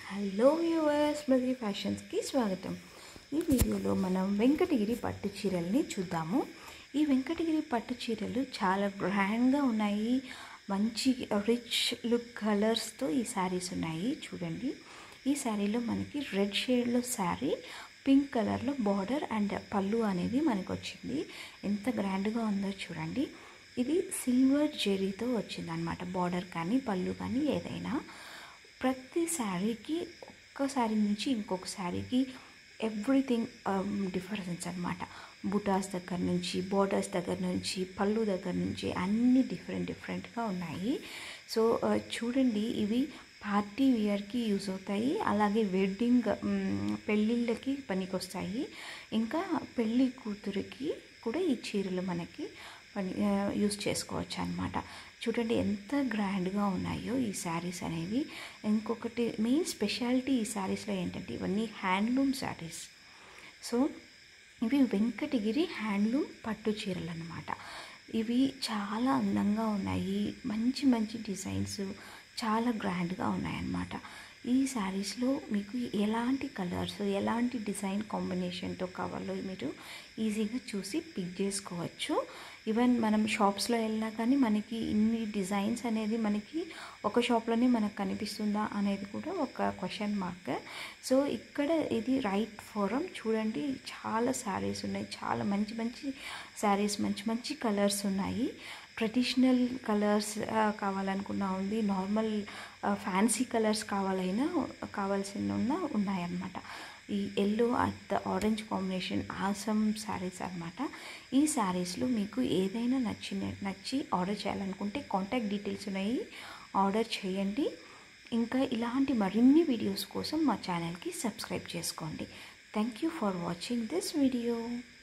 hello viewers స్మృతి ఫ్యాషన్స్కి స్వాగతం ఈ వీడియోలో మనం వెంకటగిరి పట్టు చీరల్ని చూద్దాము ఈ వెంకటగిరి పట్టు చీరలు చాలా గ్రాండ్గా ఉన్నాయి మంచి రిచ్ లుక్ కలర్స్తో ఈ శారీస్ ఉన్నాయి చూడండి ఈ శారీలో మనకి రెడ్ షేడ్లో శారీ పింక్ కలర్లో బార్డర్ అండ్ పళ్ళు అనేది మనకు వచ్చింది ఎంత గ్రాండ్గా ఉందో చూడండి ఇది సిల్వర్ జెరీతో వచ్చింది అనమాట బార్డర్ కానీ పళ్ళు కానీ ఏదైనా ప్రతి శారీకి ఒక్క శారీ నుంచి ఇంకొక శారీకి ఎవ్రీథింగ్ డిఫరెన్స్ అనమాట బుటాస్ దగ్గర నుంచి బార్డర్స్ దగ్గర నుంచి పళ్ళు దగ్గర నుంచి అన్నీ డిఫరెంట్ డిఫరెంట్గా ఉన్నాయి సో చూడండి ఇవి పార్టీ వేర్కి యూజ్ అవుతాయి అలాగే వెడ్డింగ్ పెళ్ళిళ్ళకి పనికొస్తాయి ఇంకా పెళ్ళి కూతురికి కూడా ఈ చీరలు మనకి పని యూస్ చేసుకోవచ్చు అనమాట చూడండి ఎంత గ్రాండ్గా ఉన్నాయో ఈ శారీస్ అనేవి ఇంకొకటి మెయిన్ స్పెషాలిటీ ఈ శారీస్లో ఏంటంటే ఇవన్నీ హ్యాండ్లూమ్ శారీస్ సో ఇవి వెంకటగిరి హ్యాండ్లూమ్ పట్టు చీరలు అనమాట ఇవి చాలా అందంగా ఉన్నాయి మంచి మంచి డిజైన్స్ చాలా గ్రాండ్గా ఉన్నాయన్నమాట ఈ శారీస్లో మీకు ఎలాంటి కలర్స్ ఎలాంటి డిజైన్ కాంబినేషన్తో కావాలో మీరు ఈజీగా చూసి పిక్ చేసుకోవచ్చు ఈవెన్ మనం షాప్స్లో వెళ్ళినా కానీ మనకి ఇన్ని డిజైన్స్ అనేది మనకి ఒక షాప్లోనే మనకు కనిపిస్తుందా అనేది కూడా ఒక క్వశ్చన్ మార్క్ సో ఇక్కడ ఇది రైట్ ఫోరం చూడండి చాలా శారీస్ ఉన్నాయి చాలా మంచి మంచి శారీస్ మంచి మంచి కలర్స్ ఉన్నాయి ట్రెడిషనల్ కలర్స్ కావాలనుకున్నా ఉంది నార్మల్ ఫ్యాన్సీ కలర్స్ కావాలైనా కావాల్సిన ఉన్న ఉన్నాయన్నమాట ఈ yellow at the orange combination awesome saris అనమాట ఈ శారీస్లో మీకు ఏదైనా నచ్చిన నచ్చి ఆర్డర్ చేయాలనుకుంటే కాంటాక్ట్ డీటెయిల్స్ ఉన్నాయి ఆర్డర్ చేయండి ఇంకా ఇలాంటి మరిన్ని వీడియోస్ కోసం మా ఛానల్కి సబ్స్క్రైబ్ చేసుకోండి thank you for watching this video